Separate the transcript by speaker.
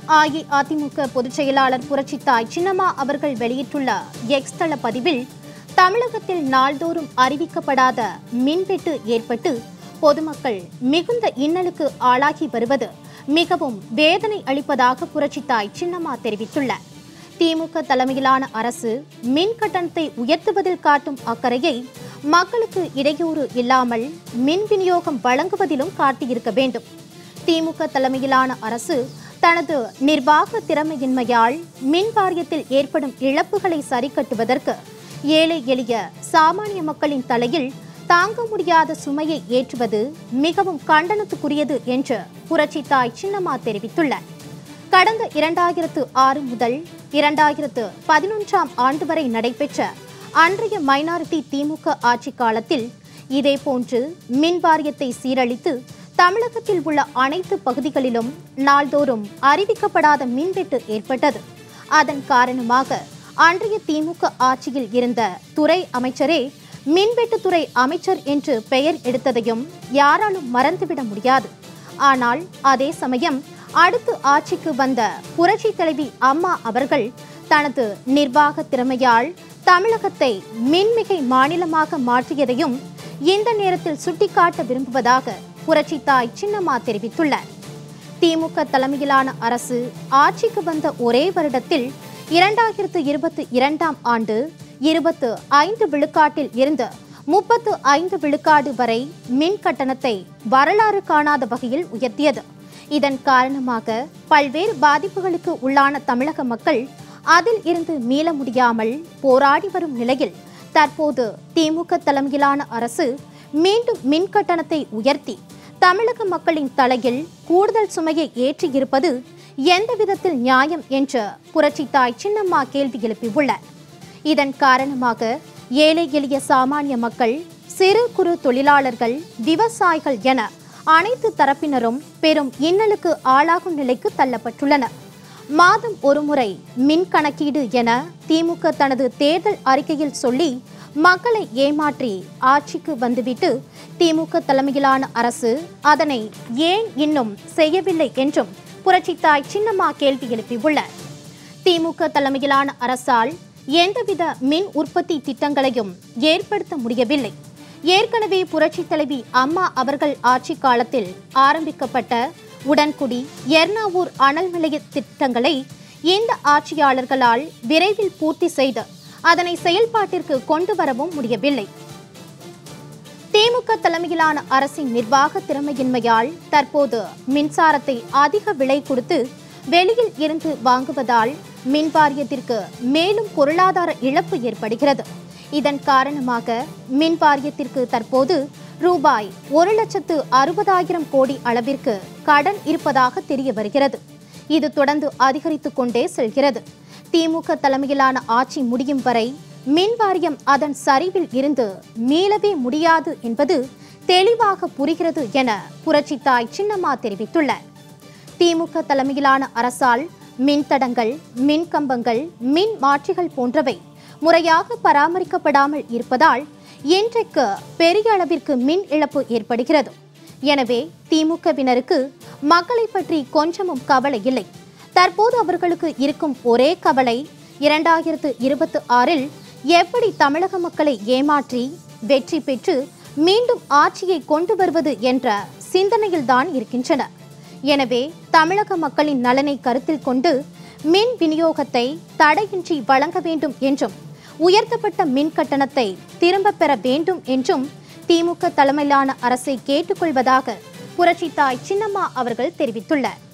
Speaker 1: அஇஅதிமுக பொதுச் செயலாளர் புரட்சித்தாய் சின்னம்மா அவர்கள் வெளியிட்டுள்ள எக்ஸ் தள பதிவில் தமிழகத்தில் நாள்தோறும் அறிவிக்கப்படாத மின்வெட்டு ஏற்பட்டு பொதுமக்கள் மிகுந்த இன்னலுக்கு ஆளாகி வருவது மிகவும் வேதனை அளிப்பதாக புரட்சித்தாய் சின்னம்மா தெரிவித்துள்ளார் திமுக தலைமையிலான அரசு மின் கட்டணத்தை உயர்த்துவதில் காட்டும் அக்கறையை மக்களுக்கு இடையூறு இல்லாமல் மின் விநியோகம் வழங்குவதிலும் காட்டியிருக்க வேண்டும் திமுக தலைமையிலான அரசு தனது நிர்வாக திறமையின்மையால் மின் வாரியத்தில் ஏற்படும் இழப்புகளை சரிக்கட்டுவதற்கு ஏழை எளிய சாமானிய மக்களின் தலையில் தாங்க முடியாத சுமையை ஏற்றுவது மிகவும் கண்டனத்துக்குரியது என்று புரட்சித்தாய் சின்னம்மா தெரிவித்துள்ளார் கடந்த இரண்டாயிரத்து ஆறு முதல் இரண்டாயிரத்து பதினொன்றாம் ஆண்டு வரை நடைபெற்ற அன்றைய மைனாரிட்டி திமுக ஆட்சி காலத்தில் இதேபோன்று மின் வாரியத்தை சீரழித்து தமிழகத்தில் உள்ள அனைத்து பகுதிகளிலும் நாள்தோறும் அறிவிக்கப்படாத மின்வெட்டு ஏற்பட்டது அதன் காரணமாக அன்றைய திமுக ஆட்சியில் இருந்த துறை அமைச்சரே மின்வெட்டுத்துறை அமைச்சர் என்று பெயர் எடுத்ததையும் யாராலும் மறந்துவிட முடியாது ஆனால் அதே சமயம் அடுத்து ஆட்சிக்கு வந்த புரட்சி தலைவி அம்மா அவர்கள் தனது நிர்வாக திறமையால் தமிழகத்தை மின்மிகை மாநிலமாக மாற்றியதையும் இந்த நேரத்தில் சுட்டிக்காட்ட விரும்புவதாக புரட்சித்தாய் சின்னம்மா தெரிவித்துள்ளார் திமுக தலைமையிலான அரசு ஆட்சிக்கு வந்த ஒரே வருடத்தில் இரண்டாயிரத்து இருபத்தி இரண்டாம் ஆண்டு இருபத்து ஐந்து விழுக்காட்டில் இருந்து முப்பத்து ஐந்து விழுக்காடு வரை மின் கட்டணத்தை வரலாறு காணாத வகையில் உயர்த்தியது இதன் காரணமாக பல்வேறு பாதிப்புகளுக்கு உள்ளான தமிழக மக்கள் அதில் இருந்து மீள முடியாமல் போராடி வரும் நிலையில் தற்போது திமுக தலைமையிலான அரசு மீண்டும் மின் கட்டணத்தை உயர்த்தி தமிழக மக்களின் தலையில் கூடுதல் சுமையை ஏற்றியிருப்பது எந்த விதத்தில் நியாயம் என்று புரட்சித்தாய் சின்னம்மா கேள்வி எழுப்பியுள்ளார் இதன் காரணமாக ஏழை எளிய சாமானிய மக்கள் சிறு குறு தொழிலாளர்கள் விவசாயிகள் என அனைத்து தரப்பினரும் பெரும் இன்னலுக்கு ஆளாகும் நிலைக்கு தள்ளப்பட்டுள்ளனர் மாதம் ஒருமுறை மின் கணக்கீடு என திமுக தனது தேர்தல் அறிக்கையில் சொல்லி மக்களை ஏமாற்றி ஆட்சிக்கு வந்துவிட்டு திமுக தலைமையிலான அரசு அதனை ஏன் இன்னும் செய்யவில்லை என்றும் புரட்சித்தாய் சின்னம்மா கேள்வி எழுப்பியுள்ளார் திமுக தலைமையிலான அரசால் எந்தவித மின் உற்பத்தி திட்டங்களையும் ஏற்படுத்த முடியவில்லை ஏற்கனவே புரட்சி தலைவி அம்மா அவர்கள் ஆட்சி காலத்தில் ஆரம்பிக்கப்பட்ட உடன்குடி எர்ணாவூர் அனல் நிலைய திட்டங்களை இந்த ஆட்சியாளர்களால் விரைவில் பூர்த்தி செய்து அதனை செயல்பாட்டிற்கு கொண்டு வரவும் முடியவில்லை திமுக தலைமையிலான அரசின் நிர்வாக திறமையின்மையால் தற்போது மின்சாரத்தை அதிக விலை கொடுத்து வெளியில் இருந்து வாங்குவதால் மின் வாரியத்திற்கு மேலும் பொருளாதார இழப்பு ஏற்படுகிறது இதன் காரணமாக மின் வாரியத்திற்கு தற்போது ரூபாய் ஒரு லட்சத்து அறுபதாயிரம் கோடி அளவிற்கு கடன் இருப்பதாக தெரிய வருகிறது இது தொடர்ந்து அதிகரித்துக் கொண்டே செல்கிறது திமுக தலைமையிலான ஆட்சி முடியும் வரை மின் வாரியம் அதன் சரிவில் இருந்து மீளவே முடியாது என்பது தெளிவாக புரிகிறது என புரட்சித்தாய் சின்னம்மா தெரிவித்துள்ளார் திமுக தலைமையிலான அரசால் மின்தடங்கள் மின் கம்பங்கள் மின் மாற்றிகள் போன்றவை முறையாக பராமரிக்கப்படாமல் இருப்பதால் இன்றைக்கு பெரிய அளவிற்கு மின் இழப்பு ஏற்படுகிறது எனவே திமுகவினருக்கு மக்களை பற்றி கொஞ்சமும் கவலை இல்லை தற்போது அவர்களுக்கு இருக்கும் ஒரே கவலை இரண்டாயிரத்து இருபத்தி ஆறில் எப்படி தமிழக மக்களை ஏமாற்றி வெற்றி பெற்று மீண்டும் ஆட்சியை கொண்டு வருவது என்ற சிந்தனையில்தான் இருக்கின்றனர் எனவே தமிழக மக்களின் நலனை கருத்தில் கொண்டு மின் விநியோகத்தை தடையின்றி வழங்க வேண்டும் என்றும் உயர்த்தப்பட்ட மின் கட்டணத்தை திரும்பப் பெற வேண்டும் என்றும் திமுக தலைமையிலான அரசை கேட்டுக்கொள்வதாக புரட்சித்தாய் சின்னம்மா அவர்கள் தெரிவித்துள்ளார்